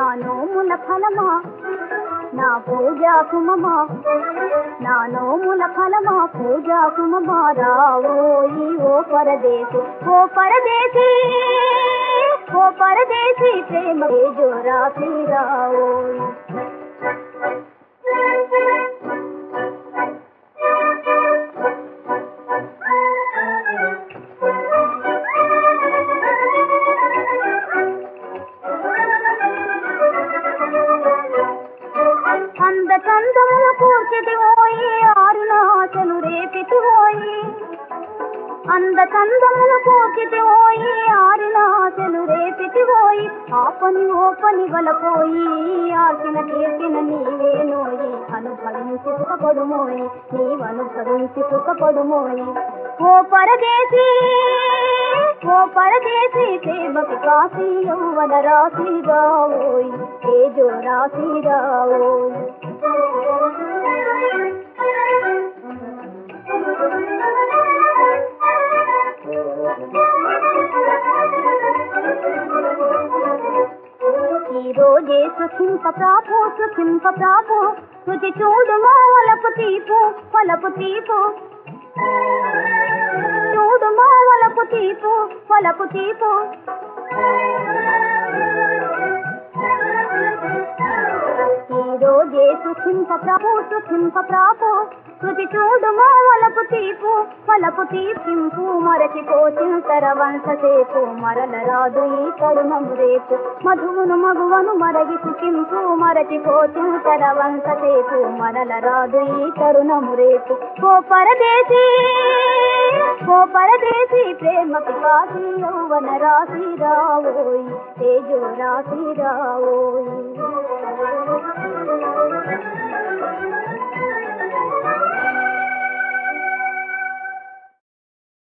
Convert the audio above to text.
నోముల ఫలమా నా పూజా కుమమా నా నోముల ఫలమా పూజా కుమమా రావోయి ఓ పరదేశి ఓ పరదేశి ఓ పరదేశి ప్రేమ జోరా రావోయి అంద చందముల కూర్చితి పోయి ఆరిన ఆశలు రేపితి పోయి అంద చందముల కూర్చితి పోయి ఆరిన ఆశలు రేపితి పోయి ఆ పని ఓ పని వలపోయి ఆకిన తీర్చిన నీవే నోయి అనుభవించి సుఖపడుమోయి నీవనుభవించి సుఖపడుమోయి ఓ పరదేశీ ఓ పరదేశీ సేవకి కాశీ యౌవన రాశి రావోయ్ తేజో రాశి రావోయ్ ఈ రోజే సుఖింప ప్రాపు సుఖింప ప్రాపు రుచి చూడుమో వలపు తీపు వలపు తీపు చూడుమో వలపు తీపు వలపు తీపు ఈ రోజే సుఖింప ప్రాపు సుఖింప ప్రాపు రుచి చూడుమో వలపు తీపు వలపు తీపింపు మరచిపోచింతర వంశసేపు మరల రాదు ఈ కరుణము రేపు మధువును మగువను మరగి సుఖింపు మరచిపోచింతర వంశసేపు మరల రాదు ఈ కరుణము రేపు ఓ పరదేశీ ఓ పరదేశీ ప్రేమకు కాశీ యౌవన రాశి రావోయ్ తేజో రాశి రావోయ్